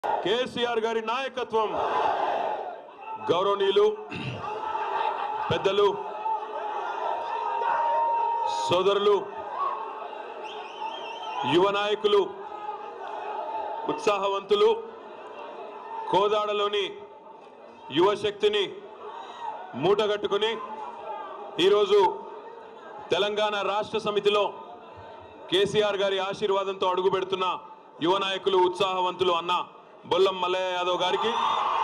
కేసీఆర్ గారి నాయకత్వం గౌరవనీయులు పెద్దలు సోదరులు యువ నాయకులు ఉత్సాహవంతులు కోదాడలోని యువశక్తిని మూటగట్టుకుని ఈరోజు తెలంగాణ రాష్ట్ర సమితిలో కేసీఆర్ గారి ఆశీర్వాదంతో అడుగు పెడుతున్న యువ నాయకులు ఉత్సాహవంతులు అన్న బొల్లం మల్లయ్య యాదవ్ గారికి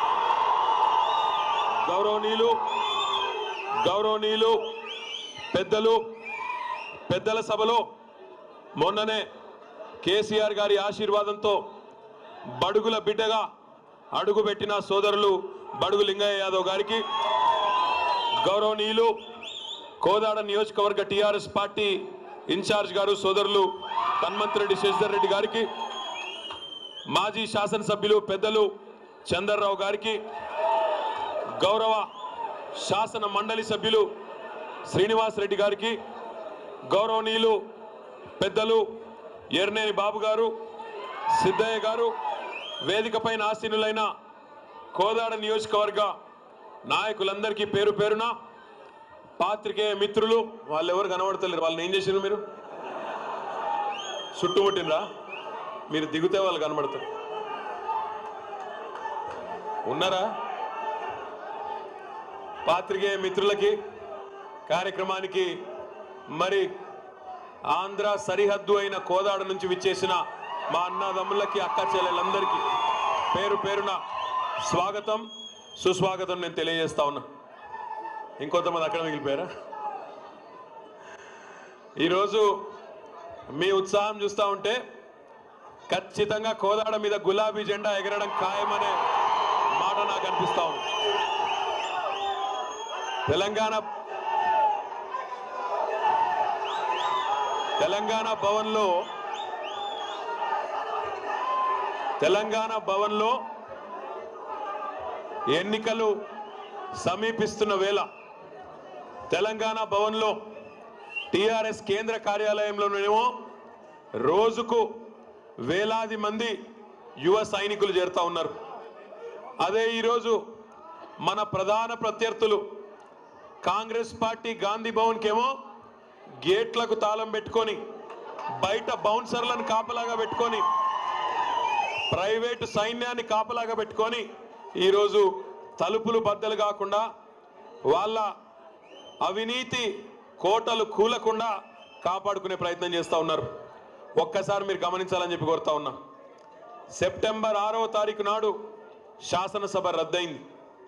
గౌరవనీయులు గౌరవనీయులు పెద్దలు పెద్దల సభలో మొన్ననే కేసీఆర్ గారి ఆశీర్వాదంతో బడుగుల బిడ్డగా అడుగుపెట్టిన సోదరులు బడుగు లింగయ్య యాదవ్ గారికి గౌరవనీయులు కోదాడ నియోజకవర్గ టీఆర్ఎస్ పార్టీ ఇన్ఛార్జ్ గారు సోదరులు హనుమంత్ రెడ్డి శశిధర్ రెడ్డి గారికి మాజీ శాసనసభ్యులు పెద్దలు చందర్రావు గారికి గౌరవ శాసన మండలి సభ్యులు శ్రీనివాస్ రెడ్డి గారికి గౌరవనీయులు పెద్దలు ఎర్నేని బాబు గారు సిద్ధయ్య గారు వేదికపైన ఆసీనులైన కోదాడ నియోజకవర్గ నాయకులందరికీ పేరు పేరున పాత్రికేయ మిత్రులు వాళ్ళు ఎవరు కనబడతలేరు వాళ్ళని ఏం చేసారు మీరు చుట్టుముట్టినరా మీరు దిగుతే వాళ్ళు కనబడతారు ఉన్నారా పాత్రికేయ మిత్రులకి కార్యక్రమానికి మరి ఆంధ్ర సరిహద్దు అయిన కోదాడ నుంచి విచ్చేసిన మా అన్నదమ్ములకి అక్క చెల్లెలందరికీ పేరు పేరున స్వాగతం సుస్వాగతం నేను తెలియజేస్తా ఉన్నా ఇంకొంతమంది అక్కడ మిగిలిపోయారా ఈరోజు మీ ఉత్సాహం చూస్తూ ఉంటే ఖచ్చితంగా కోదాడ మీద గులాబీ జెండా ఎగరడం ఖాయమనే మాట నాకు అనిపిస్తా ఉంది తెలంగాణ తెలంగాణ భవన్లో తెలంగాణ భవన్లో ఎన్నికలు సమీపిస్తున్న వేళ తెలంగాణ భవన్లో టిఆర్ఎస్ కేంద్ర కార్యాలయంలోనేమో రోజుకు వేలాది మంది యువ సైనికులు చేరుతా ఉన్నారు అదే ఈరోజు మన ప్రధాన ప్రత్యర్థులు కాంగ్రెస్ పార్టీ గాంధీ భవన్కేమో గేట్లకు తాళం పెట్టుకొని బయట బౌన్సర్లను కాపలాగా పెట్టుకొని ప్రైవేటు సైన్యాన్ని కాపలాగా పెట్టుకొని ఈరోజు తలుపులు బద్దలు కాకుండా వాళ్ళ అవినీతి కోటలు కూలకుండా కాపాడుకునే ప్రయత్నం చేస్తూ ఉన్నారు ఒక్కసారి మీరు గమనించాలని చెప్పి కోరుతా ఉన్నా సెప్టెంబర్ ఆరవ తారీఖు నాడు శాసనసభ రద్దయింది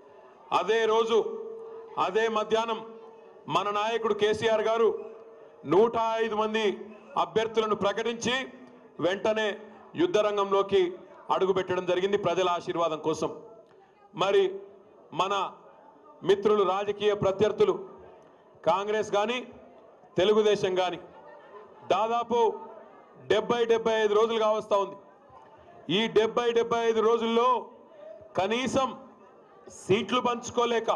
అదే రోజు అదే మధ్యాహ్నం మన నాయకుడు కేసీఆర్ గారు నూట ఐదు మంది అభ్యర్థులను ప్రకటించి వెంటనే యుద్ధ రంగంలోకి అడుగు పెట్టడం జరిగింది ప్రజల ఆశీర్వాదం కోసం మరి మన మిత్రులు రాజకీయ ప్రత్యర్థులు కాంగ్రెస్ కానీ తెలుగుదేశం కానీ దాదాపు డెబ్బై డెబ్బై ఐదు రోజులు కావస్తా ఉంది ఈ డెబ్బై డెబ్బై ఐదు రోజుల్లో కనీసం సీట్లు పంచుకోలేక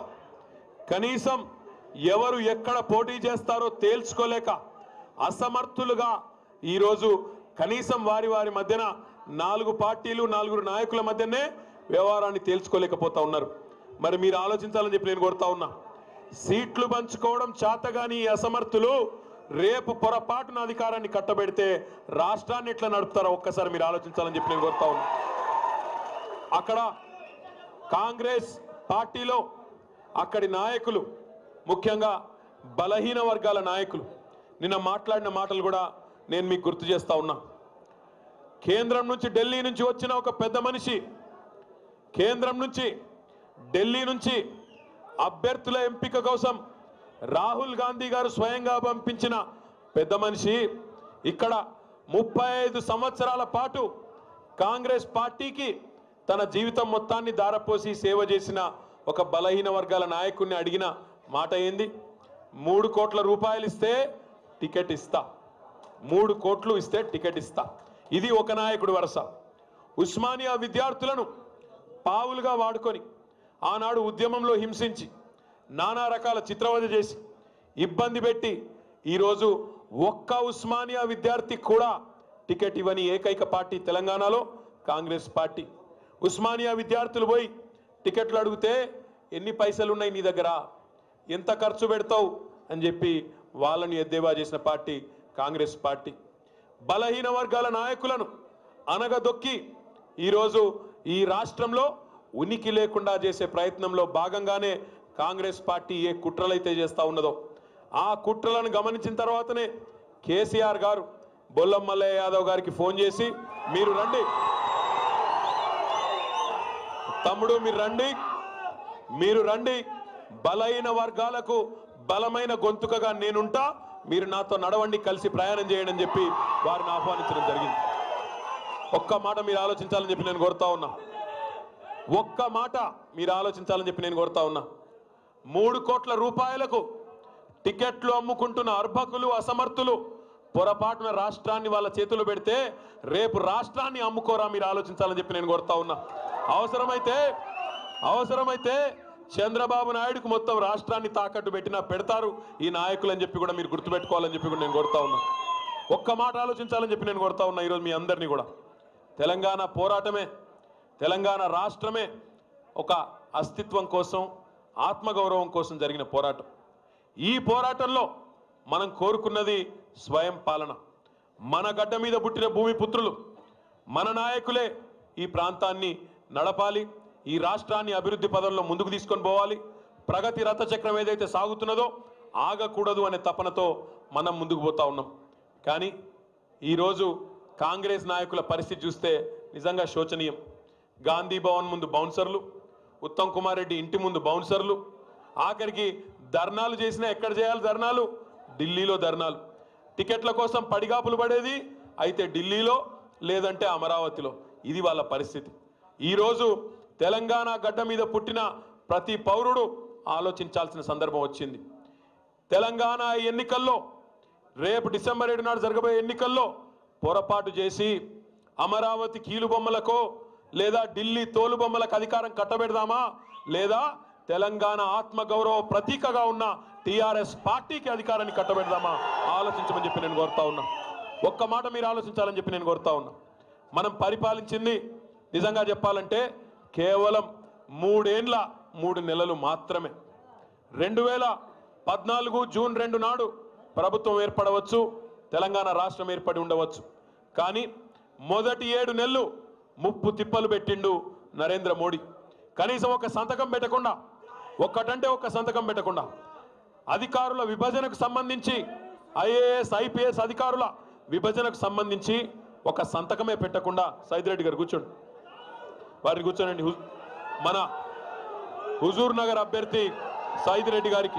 కనీసం ఎవరు ఎక్కడ పోటీ చేస్తారో తేల్చుకోలేక అసమర్థులుగా ఈరోజు కనీసం వారి వారి మధ్యన నాలుగు పార్టీలు నలుగురు నాయకుల మధ్యనే వ్యవహారాన్ని తేల్చుకోలేకపోతా ఉన్నారు మరి మీరు ఆలోచించాలని చెప్పి నేను కోరుతా ఉన్నా సీట్లు పంచుకోవడం చేతగాని ఈ అసమర్థులు రేపు పొరపాటున అధికారాన్ని కట్టబెడితే రాష్ట్రాన్ని ఎట్లా నడుపుతారో ఒక్కసారి మీరు ఆలోచించాలని చెప్పి నేను కోరుతా ఉన్నా అక్కడ కాంగ్రెస్ పార్టీలో అక్కడి నాయకులు ముఖ్యంగా బలహీన వర్గాల నాయకులు నిన్న మాట్లాడిన మాటలు కూడా నేను మీకు గుర్తు చేస్తా ఉన్నా కేంద్రం నుంచి ఢిల్లీ నుంచి వచ్చిన ఒక పెద్ద మనిషి కేంద్రం నుంచి ఢిల్లీ నుంచి అభ్యర్థుల ఎంపిక కోసం రాహుల్ గాంధీ గారు స్వయంగా పంపించిన పెద్ద మనిషి ఇక్కడ ముప్పై ఐదు సంవత్సరాల పాటు కాంగ్రెస్ పార్టీకి తన జీవితం మొత్తాన్ని దారపోసి సేవ చేసిన ఒక బలహీన వర్గాల నాయకుడిని అడిగిన మాట ఏంది మూడు కోట్ల రూపాయలు ఇస్తే టికెట్ ఇస్తా మూడు కోట్లు ఇస్తే టికెట్ ఇస్తా ఇది ఒక నాయకుడు వరస ఉస్మానియా విద్యార్థులను పావులుగా వాడుకొని ఆనాడు ఉద్యమంలో హింసించి నానా రకాల చిత్రవద చేసి ఇబ్బంది పెట్టి ఈరోజు ఒక్క ఉస్మానియా విద్యార్థి కూడా టికెట్ ఇవ్వని ఏకైక పార్టీ తెలంగాణలో కాంగ్రెస్ పార్టీ ఉస్మానియా విద్యార్థులు పోయి టికెట్లు అడిగితే ఎన్ని పైసలు ఉన్నాయి నీ దగ్గర ఎంత ఖర్చు పెడతావు అని చెప్పి వాళ్ళని ఎద్దేవా చేసిన పార్టీ కాంగ్రెస్ పార్టీ బలహీన వర్గాల నాయకులను అనగదొక్కి ఈరోజు ఈ రాష్ట్రంలో ఉనికి లేకుండా చేసే ప్రయత్నంలో భాగంగానే కాంగ్రెస్ పార్టీ ఏ కుట్రలైతే చేస్తా ఉన్నదో ఆ కుట్రలను గమనించిన తర్వాతనే కేసీఆర్ గారు బొల్లం మల్లయ్య యాదవ్ గారికి ఫోన్ చేసి మీరు రండి తమ్ముడు మీరు రండి మీరు రండి బలహీన వర్గాలకు బలమైన గొంతుకగా నేనుంటా మీరు నాతో నడవండి కలిసి ప్రయాణం చేయండి అని చెప్పి వారిని ఆహ్వానించడం జరిగింది ఒక్క మాట మీరు ఆలోచించాలని చెప్పి నేను కోరుతా ఉన్నా ఒక్క మాట మీరు ఆలోచించాలని చెప్పి నేను కోరుతా ఉన్నా మూడు కోట్ల రూపాయలకు టికెట్లు అమ్ముకుంటున్న అర్భకులు అసమర్థులు పొరపాటున రాష్ట్రాన్ని వాళ్ళ చేతులు పెడితే రేపు రాష్ట్రాన్ని అమ్ముకోరా మీరు ఆలోచించాలని చెప్పి నేను కోరుతా ఉన్నా అవసరమైతే అవసరమైతే చంద్రబాబు నాయుడుకు మొత్తం రాష్ట్రాన్ని తాకట్టు పెట్టినా పెడతారు ఈ నాయకులు అని చెప్పి కూడా మీరు గుర్తుపెట్టుకోవాలని చెప్పి కూడా నేను కోరుతా ఉన్నా ఒక్క మాట ఆలోచించాలని చెప్పి నేను కోరుతా ఉన్నా ఈరోజు మీ అందరినీ కూడా తెలంగాణ పోరాటమే తెలంగాణ రాష్ట్రమే ఒక అస్తిత్వం కోసం ఆత్మగౌరవం కోసం జరిగిన పోరాటం ఈ పోరాటంలో మనం కోరుకున్నది స్వయం పాలన మన గడ్డ మీద పుట్టిన భూమి పుత్రులు మన నాయకులే ఈ ప్రాంతాన్ని నడపాలి ఈ రాష్ట్రాన్ని అభివృద్ధి పదంలో ముందుకు తీసుకొని పోవాలి ప్రగతి రథచక్రం ఏదైతే సాగుతున్నదో ఆగకూడదు అనే తపనతో మనం ముందుకు పోతా ఉన్నాం కానీ ఈరోజు కాంగ్రెస్ నాయకుల పరిస్థితి చూస్తే నిజంగా శోచనీయం గాంధీ భవన్ ముందు బౌన్సర్లు ఉత్తమ్ కుమార్ రెడ్డి ఇంటి ముందు బౌన్సర్లు ఆఖరికి ధర్నాలు చేసినా ఎక్కడ చేయాలి ధర్నాలు ఢిల్లీలో ధర్నాలు టికెట్ల కోసం పడిగాపులు పడేది అయితే ఢిల్లీలో లేదంటే అమరావతిలో ఇది వాళ్ళ పరిస్థితి ఈరోజు తెలంగాణ గడ్డ మీద పుట్టిన ప్రతి పౌరుడు ఆలోచించాల్సిన సందర్భం వచ్చింది తెలంగాణ ఎన్నికల్లో రేపు డిసెంబర్ ఏడు నాడు జరగబోయే ఎన్నికల్లో పొరపాటు చేసి అమరావతి కీలుబొమ్మలకో లేదా ఢిల్లీ తోలుబొమ్మలకు అధికారం కట్టబెడదామా లేదా తెలంగాణ ఆత్మగౌరవ ప్రతీకగా ఉన్న టీఆర్ఎస్ పార్టీకి అధికారాన్ని కట్టబెడదామా ఆలోచించమని చెప్పి నేను కోరుతా ఉన్నా ఒక్క మాట మీరు ఆలోచించాలని చెప్పి నేను కోరుతా ఉన్నా మనం పరిపాలించింది నిజంగా చెప్పాలంటే కేవలం మూడేండ్ల మూడు నెలలు మాత్రమే రెండు వేల పద్నాలుగు జూన్ రెండు నాడు ప్రభుత్వం ఏర్పడవచ్చు తెలంగాణ రాష్ట్రం ఏర్పడి ఉండవచ్చు కానీ మొదటి ఏడు నెలలు ముప్పు తిప్పలు పెట్టిండు నరేంద్ర మోడీ కనీసం ఒక సంతకం పెట్టకుండా ఒక్కటంటే ఒక్క సంతకం పెట్టకుండా అధికారుల విభజనకు సంబంధించి ఐఏఎస్ ఐపీఎస్ అధికారుల విభజనకు సంబంధించి ఒక సంతకమే పెట్టకుండా సైదిరెడ్డి గారు కూర్చోండి వారిని కూర్చోనండి హు- మన హుజూర్ నగర్ అభ్యర్థి సైదిరెడ్డి గారికి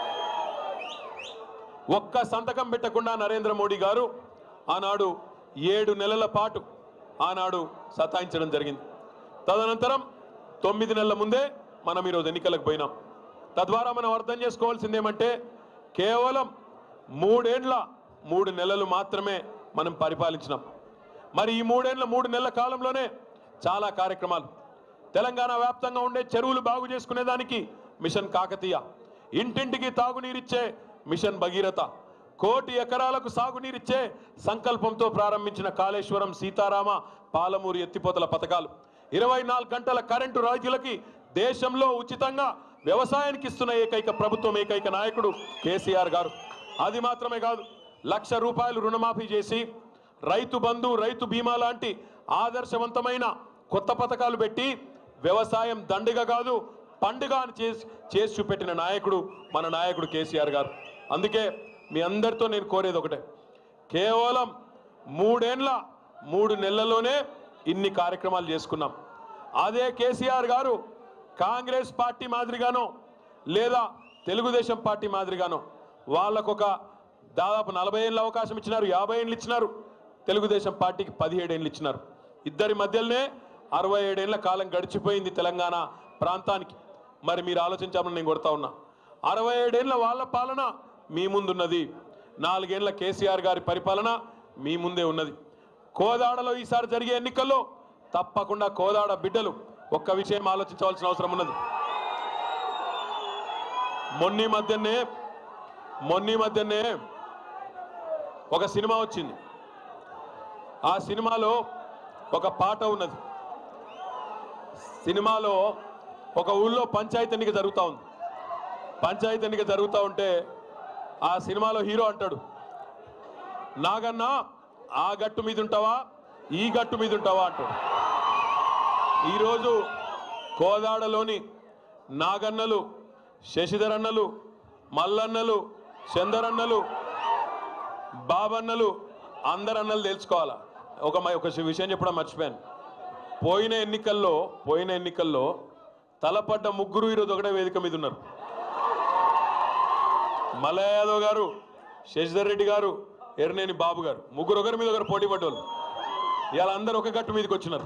ఒక్క సంతకం పెట్టకుండా నరేంద్ర మోడీ గారు ఆనాడు ఏడు నెలల పాటు ఆనాడు సతాయించడం జరిగింది తదనంతరం తొమ్మిది నెలల ముందే మనం ఈరోజు ఎన్నికలకు పోయినాం తద్వారా మనం అర్థం చేసుకోవాల్సింది ఏమంటే కేవలం మూడేండ్ల మూడు నెలలు మాత్రమే మనం పరిపాలించినాం మరి ఈ మూడేండ్ల మూడు నెలల కాలంలోనే చాలా కార్యక్రమాలు తెలంగాణ వ్యాప్తంగా ఉండే చెరువులు బాగు చేసుకునేదానికి మిషన్ కాకతీయ ఇంటింటికి తాగునీరిచ్చే మిషన్ భగీరథ కోటి ఎకరాలకు సాగునీరిచ్చే సంకల్పంతో ప్రారంభించిన కాళేశ్వరం సీతారామ పాలమూరు ఎత్తిపోతల పథకాలు ఇరవై నాలుగు గంటల కరెంటు రైతులకి దేశంలో ఉచితంగా వ్యవసాయానికి ఇస్తున్న ఏకైక ప్రభుత్వం ఏకైక నాయకుడు కేసీఆర్ గారు అది మాత్రమే కాదు లక్ష రూపాయలు రుణమాఫీ చేసి రైతు బంధు రైతు బీమా లాంటి ఆదర్శవంతమైన కొత్త పథకాలు పెట్టి వ్యవసాయం దండుగ కాదు పండుగ అని చేసి చేసి చూపెట్టిన నాయకుడు మన నాయకుడు కేసీఆర్ గారు అందుకే మీ అందరితో నేను కోరేది ఒకటే కేవలం మూడేండ్ల మూడు నెలల్లోనే ఇన్ని కార్యక్రమాలు చేసుకున్నాం అదే కేసీఆర్ గారు కాంగ్రెస్ పార్టీ మాదిరిగానో లేదా తెలుగుదేశం పార్టీ మాదిరిగానో వాళ్ళకొక దాదాపు నలభై ఏళ్ళ అవకాశం ఇచ్చినారు యాభై ఏళ్ళు ఇచ్చినారు తెలుగుదేశం పార్టీకి పదిహేడు ఏళ్ళు ఇచ్చినారు ఇద్దరి మధ్యలోనే అరవై ఏడేళ్ల కాలం గడిచిపోయింది తెలంగాణ ప్రాంతానికి మరి మీరు ఆలోచించామని నేను కొడతా ఉన్నా అరవై ఏడేళ్ల వాళ్ళ పాలన మీ ముందున్నది నాలుగేళ్ల కేసీఆర్ గారి పరిపాలన మీ ముందే ఉన్నది కోదాడలో ఈసారి జరిగే ఎన్నికల్లో తప్పకుండా కోదాడ బిడ్డలు ఒక్క విషయం ఆలోచించవలసిన అవసరం ఉన్నది మొన్నీ మధ్యనే మొన్నీ మధ్యనే ఒక సినిమా వచ్చింది ఆ సినిమాలో ఒక పాట ఉన్నది సినిమాలో ఒక ఊళ్ళో పంచాయతీ ఎన్నిక జరుగుతూ ఉంది పంచాయతీ ఎన్నిక జరుగుతూ ఉంటే ఆ సినిమాలో హీరో అంటాడు నాగన్న ఆ గట్టు మీద ఉంటావా ఈ గట్టు మీద ఉంటావా అంటాడు ఈరోజు కోదాడలోని నాగన్నలు శశిధర్ అన్నలు మల్లన్నలు చందరన్నలు బాబన్నలు అందరు అన్నలు తెలుసుకోవాలా ఒక మ- ఒక విషయం చెప్పడం మర్చిపోయాను పోయిన ఎన్నికల్లో పోయిన ఎన్నికల్లో తలపడ్డ ముగ్గురు ఈరోజు ఒకటే వేదిక మీద ఉన్నారు మల్లయ్య యాదవ్ గారు శశిధర్ రెడ్డి గారు ఎర్నేని బాబు గారు ముగ్గురు ఒకరి మీద ఒకరు పోటీ పడ్డోళ్ళు ఇవాళ అందరూ ఒక గట్టు మీదకి వచ్చినారు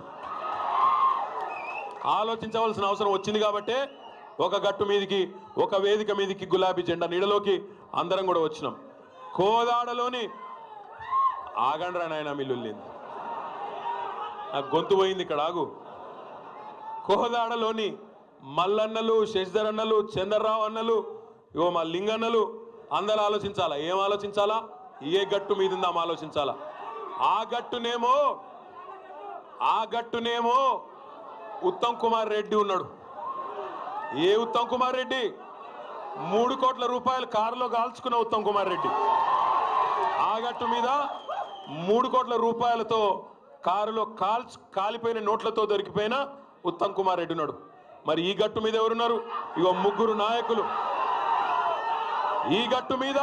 ఆలోచించవలసిన అవసరం వచ్చింది కాబట్టే ఒక గట్టు మీదికి ఒక వేదిక మీదికి గులాబీ జెండా నీడలోకి అందరం కూడా వచ్చినాం కోదాడలోని ఆగండ్రా నాయన మిల్లుల్లింది నాకు గొంతు పోయింది ఇక్కడ ఆగు కోదాడలోని మల్లన్నలు శశిధర్ అన్నలు చంద్రరావు అన్నలు ఇగో మా లింగన్నలు అందరూ ఆలోచించాలా ఏం ఆలోచించాలా ఏ గట్టు మీద ఉందాం ఆలోచించాలా ఆ గట్టునేమో ఆ గట్టునేమో ఉత్తమ్ కుమార్ రెడ్డి ఉన్నాడు ఏ ఉత్తమ్ కుమార్ రెడ్డి మూడు కోట్ల రూపాయలు కారులో కాల్చుకున్న ఉత్తమ్ కుమార్ రెడ్డి ఆ గట్టు మీద మూడు కోట్ల రూపాయలతో కారులో కాల్చు కాలిపోయిన నోట్లతో దొరికిపోయిన ఉత్తమ్ కుమార్ రెడ్డి ఉన్నాడు మరి ఈ గట్టు మీద ఎవరున్నారు ఇగో ముగ్గురు నాయకులు ఈ గట్టు మీద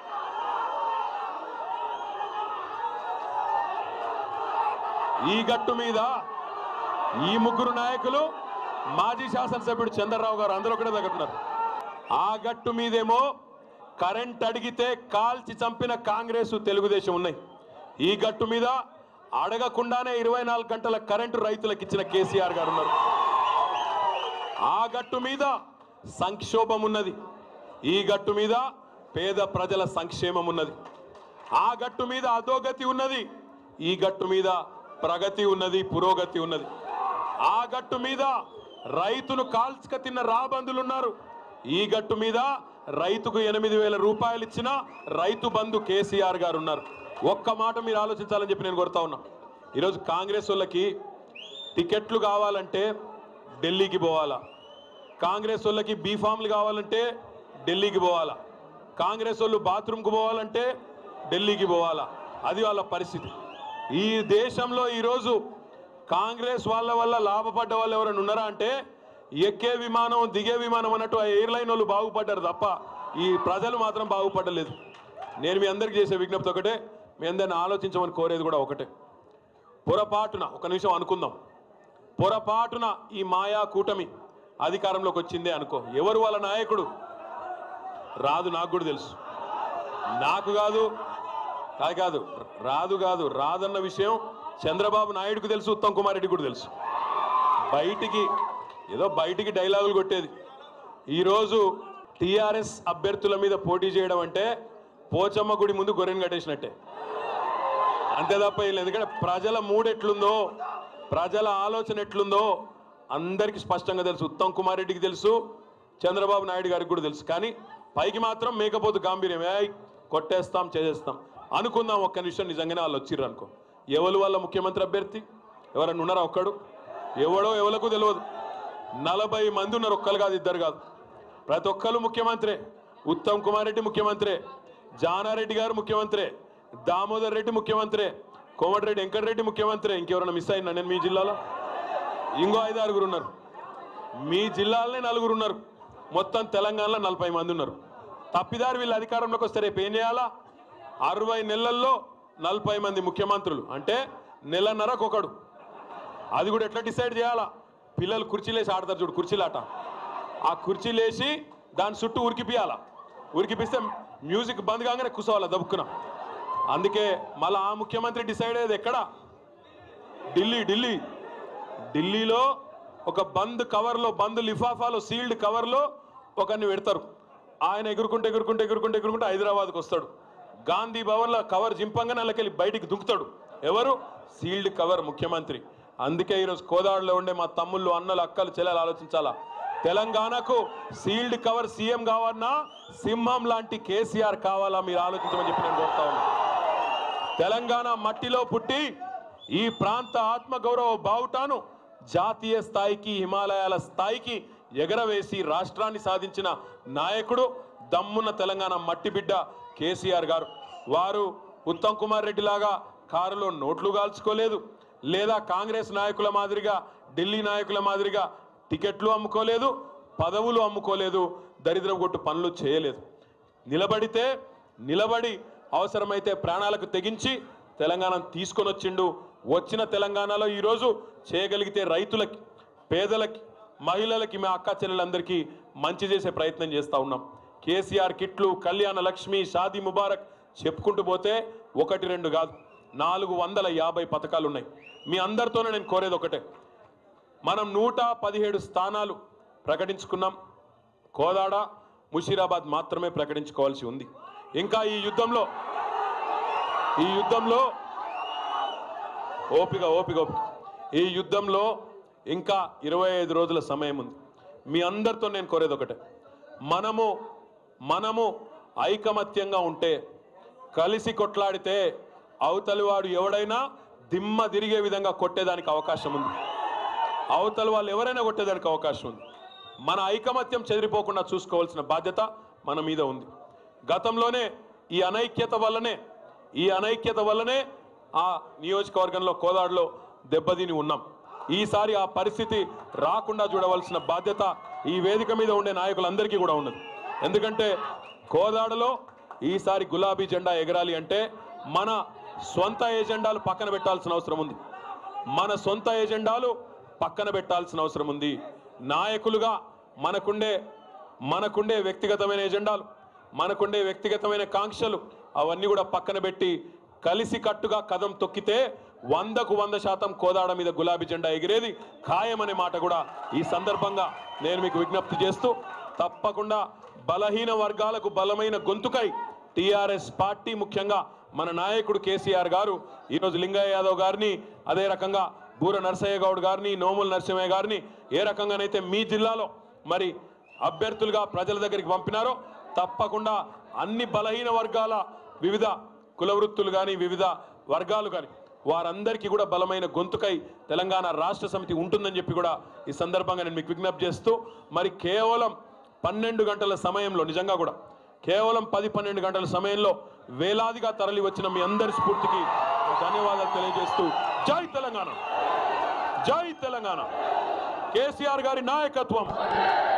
ఈ గట్టు మీద ఈ ముగ్గురు నాయకులు మాజీ శాసనసభ్యుడు చంద్రరావు గారు అందరూ కూడా తగ్గుతున్నారు ఆ గట్టు మీదేమో కరెంట్ అడిగితే కాల్చి చంపిన కాంగ్రెస్ తెలుగుదేశం ఉన్నాయి ఈ గట్టు మీద అడగకుండానే ఇరవై నాలుగు గంటల కరెంటు రైతులకు ఇచ్చిన కేసీఆర్ గారు ఉన్నారు ఆ గట్టు మీద సంక్షోభం ఉన్నది ఈ గట్టు మీద పేద ప్రజల సంక్షేమం ఉన్నది ఆ గట్టు మీద అధోగతి ఉన్నది ఈ గట్టు మీద ప్రగతి ఉన్నది పురోగతి ఉన్నది ఆ గట్టు మీద రైతును కాల్చుక తిన్న రాబందులు ఉన్నారు ఈ గట్టు మీద రైతుకు ఎనిమిది వేల రూపాయలు ఇచ్చిన రైతు బంధు కేసీఆర్ గారు ఉన్నారు ఒక్క మాట మీరు ఆలోచించాలని చెప్పి నేను కోరుతా ఉన్నా ఈరోజు కాంగ్రెస్ వాళ్ళకి టికెట్లు కావాలంటే ఢిల్లీకి పోవాలా కాంగ్రెస్ వాళ్ళకి బీఫామ్లు కావాలంటే ఢిల్లీకి పోవాలా కాంగ్రెస్ వాళ్ళు బాత్రూమ్కి పోవాలంటే ఢిల్లీకి పోవాలా అది వాళ్ళ పరిస్థితి ఈ దేశంలో ఈరోజు కాంగ్రెస్ వాళ్ళ వల్ల లాభపడ్డ వాళ్ళు ఎవరైనా ఉన్నారా అంటే ఎక్కే విమానం దిగే విమానం అన్నట్టు ఆ ఎయిర్లైన్ వాళ్ళు బాగుపడ్డారు తప్ప ఈ ప్రజలు మాత్రం బాగుపడలేదు నేను మీ అందరికి చేసే విజ్ఞప్తి ఒకటే మీ అందరిని ఆలోచించమని కోరేది కూడా ఒకటే పొరపాటున ఒక నిమిషం అనుకుందాం పొరపాటున ఈ మాయా కూటమి అధికారంలోకి వచ్చిందే అనుకో ఎవరు వాళ్ళ నాయకుడు రాదు నాకు కూడా తెలుసు నాకు కాదు కాదు కాదు రాదు కాదు రాదన్న విషయం చంద్రబాబు నాయుడుకు తెలుసు ఉత్తమ్ కుమార్ రెడ్డి కూడా తెలుసు బయటికి ఏదో బయటికి డైలాగులు కొట్టేది ఈరోజు టీఆర్ఎస్ అభ్యర్థుల మీద పోటీ చేయడం అంటే పోచమ్మ గుడి ముందు గొర్రెని కట్టేసినట్టే అంతే తప్ప ఏం లేదు ఎందుకంటే ప్రజల మూడు ఎట్లుందో ప్రజల ఆలోచన ఎట్లుందో అందరికీ స్పష్టంగా తెలుసు ఉత్తమ్ కుమార్ రెడ్డికి తెలుసు చంద్రబాబు నాయుడు గారికి కూడా తెలుసు కానీ పైకి మాత్రం మేకపోతు గాంభీర్యం ఏయ్ కొట్టేస్తాం చేసేస్తాం అనుకుందాం ఒక్క నిమిషం నిజంగానే వాళ్ళు వచ్చిర్రు అనుకో ఎవరు వాళ్ళ ముఖ్యమంత్రి అభ్యర్థి ఎవరన్నా ఉన్నారా ఒక్కడు ఎవడో ఎవలకు తెలియదు నలభై మంది ఉన్నారు ఒక్కరు కాదు ఇద్దరు కాదు ప్రతి ఒక్కరు ముఖ్యమంత్రి ఉత్తమ్ కుమార్ రెడ్డి ముఖ్యమంత్రి జానారెడ్డి గారు ముఖ్యమంత్రి దామోదర్ రెడ్డి ముఖ్యమంత్రి కోమటిరెడ్డి వెంకటరెడ్డి ముఖ్యమంత్రి ఇంకెవరైనా మిస్ అయినా నేను మీ జిల్లాలో ఇంకో ఐదు ఆరుగురు ఉన్నారు మీ జిల్లాలోనే నలుగురు ఉన్నారు మొత్తం తెలంగాణలో నలభై మంది ఉన్నారు తప్పిదారు వీళ్ళు అధికారంలోకి వస్తే రేపు ఏం చేయాలా అరవై నెలల్లో నలభై మంది ముఖ్యమంత్రులు అంటే నెలన్నరకు ఒకడు అది కూడా ఎట్లా డిసైడ్ చేయాలా పిల్లలు కుర్చీలేసి ఆడతారు చూడు కుర్చీలాట ఆ కుర్చీలేసి దాని చుట్టూ ఉరికిపియాలా ఉరికిపిస్తే మ్యూజిక్ బంద్ కాగానే కూర్చోవాలా దబ్బుకున అందుకే మళ్ళీ ఆ ముఖ్యమంత్రి డిసైడ్ అయ్యేది ఎక్కడ ఢిల్లీ ఢిల్లీ ఢిల్లీలో ఒక బంద్ కవర్లో బంద్ లిఫాఫాలో సీల్డ్ కవర్లో ఒకరిని పెడతారు ఆయన ఎగురుకుంటే ఎగురుకుంటే ఎగురుకుంటే ఎగురుకుంటే హైదరాబాద్కి వస్తాడు గాంధీ భవన్లో కవర్ జింపంగానే వాళ్ళకెళ్ళి బయటికి దుంకుతాడు ఎవరు సీల్డ్ కవర్ ముఖ్యమంత్రి అందుకే ఈరోజు కోదాడులో ఉండే మా తమ్ముళ్ళు అన్నలు అక్కలు చెల్లెలు ఆలోచించాలా తెలంగాణకు సీల్డ్ కవర్ సీఎం కావాలన్నా సింహం లాంటి కేసీఆర్ కావాలా మీరు ఆలోచించమని చెప్పి నేను కోరుతా ఉన్నా తెలంగాణ మట్టిలో పుట్టి ఈ ప్రాంత ఆత్మగౌరవ బావుటాను జాతీయ స్థాయికి హిమాలయాల స్థాయికి ఎగరవేసి రాష్ట్రాన్ని సాధించిన నాయకుడు దమ్మున్న తెలంగాణ మట్టి బిడ్డ కేసీఆర్ గారు వారు ఉత్తమ్ కుమార్ రెడ్డి లాగా కారులో నోట్లు కాల్చుకోలేదు లేదా కాంగ్రెస్ నాయకుల మాదిరిగా ఢిల్లీ నాయకుల మాదిరిగా టికెట్లు అమ్ముకోలేదు పదవులు అమ్ముకోలేదు దరిద్రం కొట్టు పనులు చేయలేదు నిలబడితే నిలబడి అవసరమైతే ప్రాణాలకు తెగించి తెలంగాణను తీసుకొని వచ్చిండు వచ్చిన తెలంగాణలో ఈరోజు చేయగలిగితే రైతులకి పేదలకి మహిళలకి మా అక్క చెల్లెలందరికీ మంచి చేసే ప్రయత్నం చేస్తూ ఉన్నాం కేసీఆర్ కిట్లు కళ్యాణ లక్ష్మి షాదీ ముబారక్ చెప్పుకుంటూ పోతే ఒకటి రెండు కాదు నాలుగు వందల యాభై పథకాలు ఉన్నాయి మీ అందరితోనే నేను కోరేది ఒకటే మనం నూట పదిహేడు స్థానాలు ప్రకటించుకున్నాం కోదాడ ముషీరాబాద్ మాత్రమే ప్రకటించుకోవాల్సి ఉంది ఇంకా ఈ యుద్ధంలో ఈ యుద్ధంలో ఓపిక ఓపిక ఓపిక ఈ యుద్ధంలో ఇంకా ఇరవై ఐదు రోజుల సమయం ఉంది మీ అందరితో నేను కోరేది ఒకటే మనము మనము ఐకమత్యంగా ఉంటే కలిసి కొట్లాడితే అవతలి వాడు ఎవడైనా దిమ్మ తిరిగే విధంగా కొట్టేదానికి అవకాశం ఉంది అవతల వాళ్ళు ఎవరైనా కొట్టేదానికి అవకాశం ఉంది మన ఐకమత్యం చెదిరిపోకుండా చూసుకోవాల్సిన బాధ్యత మన మీద ఉంది గతంలోనే ఈ అనైక్యత వల్లనే ఈ అనైక్యత వల్లనే ఆ నియోజకవర్గంలో కోదాడులో దెబ్బతిని ఉన్నాం ఈసారి ఆ పరిస్థితి రాకుండా చూడవలసిన బాధ్యత ఈ వేదిక మీద ఉండే నాయకులందరికీ కూడా ఉన్నది ఎందుకంటే కోదాడలో ఈసారి గులాబీ జెండా ఎగరాలి అంటే మన సొంత ఏజెండాలు పక్కన పెట్టాల్సిన అవసరం ఉంది మన సొంత ఏజెండాలు పక్కన పెట్టాల్సిన అవసరం ఉంది నాయకులుగా మనకుండే మనకుండే వ్యక్తిగతమైన ఎజెండాలు మనకుండే వ్యక్తిగతమైన కాంక్షలు అవన్నీ కూడా పక్కన పెట్టి కలిసి కట్టుగా కదం తొక్కితే వందకు వంద శాతం కోదాడ మీద గులాబీ జెండా ఎగిరేది ఖాయమనే మాట కూడా ఈ సందర్భంగా నేను మీకు విజ్ఞప్తి చేస్తూ తప్పకుండా బలహీన వర్గాలకు బలమైన గొంతుకై టిఆర్ఎస్ పార్టీ ముఖ్యంగా మన నాయకుడు కేసీఆర్ గారు ఈరోజు లింగయ్య యాదవ్ గారిని అదే రకంగా బూర నరసయ్య గౌడ్ గారిని నోముల నరసింహయ్య గారిని ఏ రకంగానైతే మీ జిల్లాలో మరి అభ్యర్థులుగా ప్రజల దగ్గరికి పంపినారో తప్పకుండా అన్ని బలహీన వర్గాల వివిధ కుల వృత్తులు కానీ వివిధ వర్గాలు కానీ వారందరికీ కూడా బలమైన గొంతుకై తెలంగాణ రాష్ట్ర సమితి ఉంటుందని చెప్పి కూడా ఈ సందర్భంగా నేను మీకు విజ్ఞప్తి చేస్తూ మరి కేవలం పన్నెండు గంటల సమయంలో నిజంగా కూడా కేవలం పది పన్నెండు గంటల సమయంలో వేలాదిగా తరలి వచ్చిన మీ అందరి స్ఫూర్తికి ధన్యవాదాలు తెలియజేస్తూ జై తెలంగాణ జై తెలంగాణ కేసీఆర్ గారి నాయకత్వం